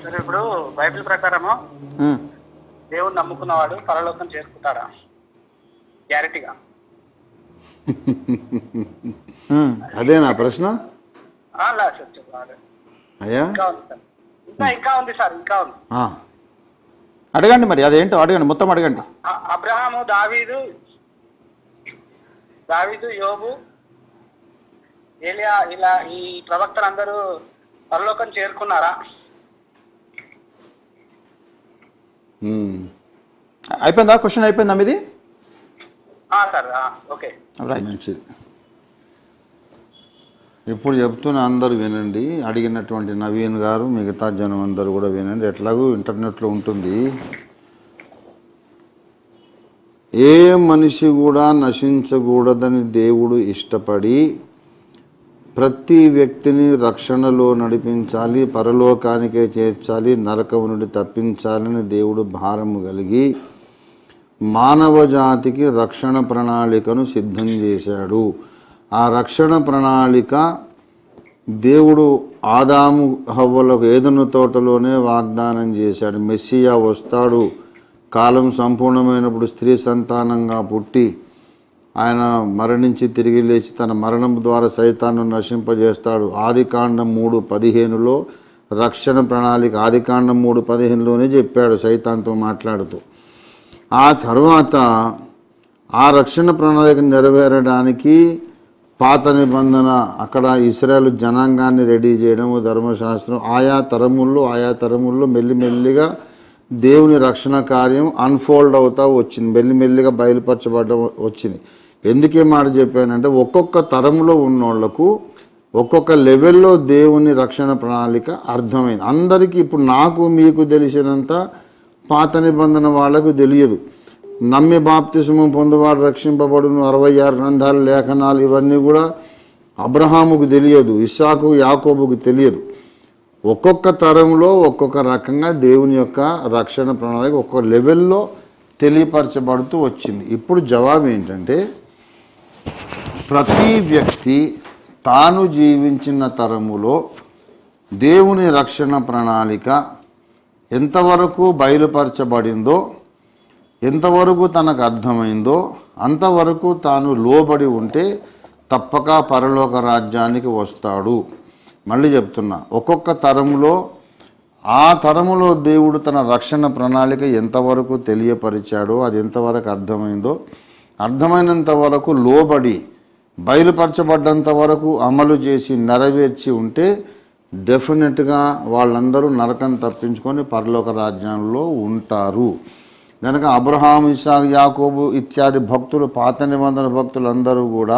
సరే ఇప్పుడు బైబిల్ ప్రకారము ఉమ్. దేవుని నమ్ముకున్నవాడు పరలోకం చేసుకుంటాడా గ్యారెంటీగా ఉమ్. అదేనా ప్రశ్న ఆ, లా సార్ చెప్పాలి అయ్యా ఇంకా ఉంది సార్ ఇంకా ఇంకా ఉంది సార్ ఇంకా ఉంది ఆ, అడగండి మరి అదేంటో అడగండి మొత్తం అడగండి అ- అబ్రహాము దావీదు దావీదు యోబు ఏలియా ఇలా ఈ ప్రవక్తలందరూ పరలోకం చేరుకున్నారా ఉమ్. అయిపోయిందా క్వశ్చన్ అయిపోయిందా మీది ఆ, సార్ ఆ, ఓకే రైట్ మంచిది ఇప్పుడు చెప్తున్న అందరూ వినండి అడిగినటువంటి నవీన్ గారు మిగతా జనం అందరూ కూడా వినండి ఎట్లాగూ ఇంటర్నెట్లో ఉంటుంది ఏ మనిషి కూడా నశించకూడదని దేవుడు ఇష్టపడి ప్రతి వ్యక్తిని రక్షణలో నడిపించాలి పరలోకానికే చేర్చాలి నరకం నుండి తప్పించాలని దేవుడు భారము కలిగి మానవ జాతికి రక్షణ ప్రణాళికను సిద్ధం చేశాడు ఆ రక్షణ ప్రణాళిక దేవుడు ఆదాము హవ్వలకు ఏదను తోటలోనే వాగ్దానం చేశాడు మెస్సియా వస్తాడు కాలం సంపూర్ణమైనప్పుడు స్త్రీ సంతానంగా పుట్టి ఆయన మరణించి తిరిగి లేచి తన మరణం ద్వారా సైతాన్ని నశింపజేస్తాడు ఆదికాండం మూడు పదిహేనులో రక్షణ ప్రణాళిక ఆదికాండం మూడు పదిహేనులోనే చెప్పాడు సైతాన్తో మాట్లాడుతూ ఆ తర్వాత ఆ రక్షణ ప్రణాళిక నెరవేరడానికి పాత నిబంధన అక్కడ ఇస్రాయేల్ జనాంగాన్ని రెడీ చేయడము ధర్మశాస్త్రం ఆయా తరముల్లో ఆయా తరముల్లో మెల్లిమెల్లిగా దేవుని రక్షణ కార్యం అన్ఫోల్డ్ అవుతా వచ్చింది మెల్లిమెల్లిగా బయలుపరచబడడం వచ్చింది ఎందుకే మాట చెప్పానంటే ఒక్కొక్క తరంలో ఉన్నోళ్లకు ఒక్కొక్క లెవెల్లో దేవుని రక్షణ ప్రణాళిక అర్థమైంది అందరికీ ఇప్పుడు నాకు మీకు తెలిసినంత పాత నిబంధన వాళ్ళకు తెలియదు నమ్మి బాప్తిసము పొందువాడు రక్షింపబడును అరవై ఆరు గ్రంథాలు లేఖనాలు ఇవన్నీ కూడా అబ్రహాముకు తెలియదు ఇస్సాకు యాకోబుకు తెలియదు ఒక్కొక్క తరంలో ఒక్కొక్క రకంగా దేవుని యొక్క రక్షణ ప్రణాళిక ఒక్కొక్క లెవెల్లో తెలియపరచబడుతూ వచ్చింది ఇప్పుడు జవాబు ఏంటంటే ప్రతి వ్యక్తి తాను జీవించిన తరములో దేవుని రక్షణ ప్రణాళిక ఎంతవరకు బయలుపరచబడిందో ఎంతవరకు తనకు అర్థమైందో అంతవరకు తాను లోబడి ఉంటే తప్పక పరలోక రాజ్యానికి వస్తాడు మళ్ళీ చెప్తున్నా ఒక్కొక్క తరంలో ఆ తరములో దేవుడు తన రక్షణ ప్రణాళిక ఎంతవరకు తెలియపరిచాడో అది ఎంతవరకు అర్థమైందో అర్థమైనంత వరకు లోబడి బయలుపరచబడ్డంత వరకు అమలు చేసి నెరవేర్చి ఉంటే డెఫినెట్గా వాళ్ళందరూ నరకం తప్పించుకొని పరలోక రాజ్యంలో ఉంటారు కనుక అబ్రహాం ఇసాక్ యాకోబు ఇత్యాది భక్తులు పాత నిబంధన భక్తులందరూ కూడా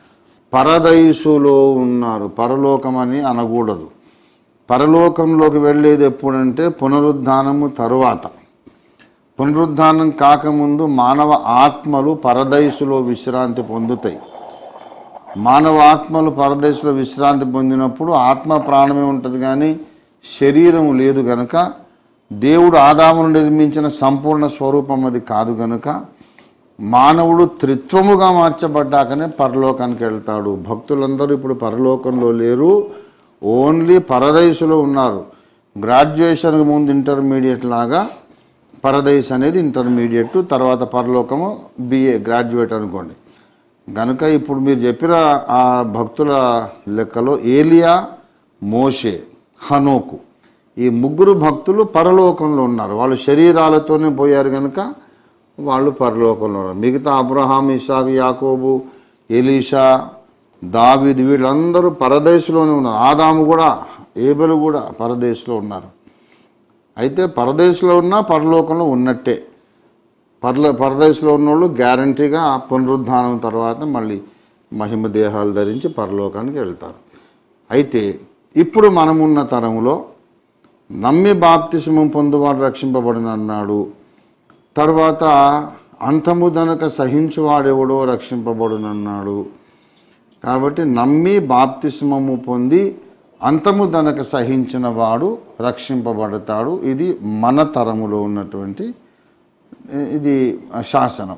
పరదైసులో ఉన్నారు పరలోకమని అనకూడదు పరలోకంలోకి వెళ్ళేది ఎప్పుడంటే పునరుద్ధానము తరువాత పునరుద్ధానం కాకముందు మానవ ఆత్మలు పరదైసులో విశ్రాంతి పొందుతాయి మానవ ఆత్మలు పరదేశంలో విశ్రాంతి పొందినప్పుడు ఆత్మ ప్రాణమే ఉంటుంది కానీ శరీరం లేదు గనుక దేవుడు ఆదామును నిర్మించిన సంపూర్ణ స్వరూపం అది కాదు గనుక మానవుడు త్రిత్వముగా మార్చబడ్డాకనే పరలోకానికి వెళ్తాడు భక్తులందరూ ఇప్పుడు పరలోకంలో లేరు ఓన్లీ పరదైసులో ఉన్నారు గ్రాడ్యుయేషన్కి ముందు ఇంటర్మీడియట్ లాగా పరదైస్ అనేది ఇంటర్మీడియట్ తర్వాత పరలోకము బిఏ గ్రాడ్యుయేట్ అనుకోండి గనుక ఇప్పుడు మీరు చెప్పిన ఆ భక్తుల లెక్కలో ఏలియా మోషే హనోకు ఈ ముగ్గురు భక్తులు పరలోకంలో ఉన్నారు వాళ్ళు శరీరాలతోనే పోయారు కనుక వాళ్ళు పరలోకంలో ఉన్నారు మిగతా అబ్రహాం ఇసాక్ యాకోబు ఎలీషా దావీద్ వీళ్ళందరూ పరదేశంలోనే ఉన్నారు ఆదాము కూడా ఏబెలు కూడా పరదేశంలో ఉన్నారు అయితే పరదేశంలో ఉన్నా పరలోకంలో ఉన్నట్టే పర్ల పరదేశంలో ఉన్నోళ్ళు గ్యారంటీగా పునరుద్ధానం తర్వాత మళ్ళీ మహిమ దేహాలు ధరించి పరలోకానికి వెళ్తారు అయితే ఇప్పుడు మనమున్న తరంలో నమ్మి బాప్తిసమం పొందువాడు రక్షింపబడిన అన్నాడు తర్వాత అంతము దనక సహించువాడెవడో రక్షింపబడునన్నాడు కాబట్టి నమ్మి బాప్తిస్మము పొంది అంతము దనక సహించిన వాడు రక్షింపబడతాడు ఇది మన తరములో ఉన్నటువంటి ఇది శాసనం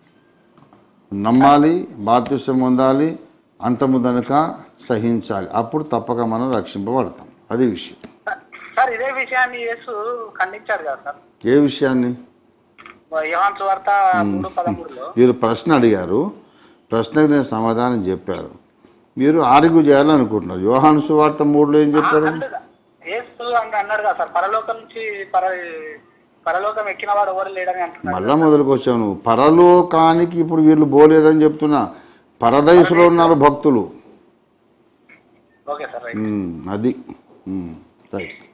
నమ్మాలి బాప్తిసం పొందాలి అంతము దనక సహించాలి అప్పుడు తప్పక మనం రక్షింపబడతాం అది విషయం సార్ సార్ ఇదే విషయాన్ని యేసు ఖండించాడు కదా సార్ ఏ విషయాన్ని యోహాన్ సువార్త మూడు పదమూడులో మీరు ప్రశ్న అడిగారు ప్రశ్నకు నేను సమాధానం చెప్పారు మీరు ఆరుగు చేయాలనుకుంటున్నారు యోహాను సువార్త మూడులో ఏం చెప్పారు అంటే యేసు అని అన్నాడు కదా సార్ పరలోకం నుంచి పర పరలోకం ఎక్కిన వాడు ఎవరు లేడని అంటున్నాడు మళ్ళా మొదలుకు వచ్చావు నువ్వు పరలోకానికి ఇప్పుడు వీళ్ళు పోలేదని చెప్తున్నా పరదయసులో ఉన్నారు భక్తులు ఓకే సార్ రైట్ ఉమ్, అది ఉమ్, రైట్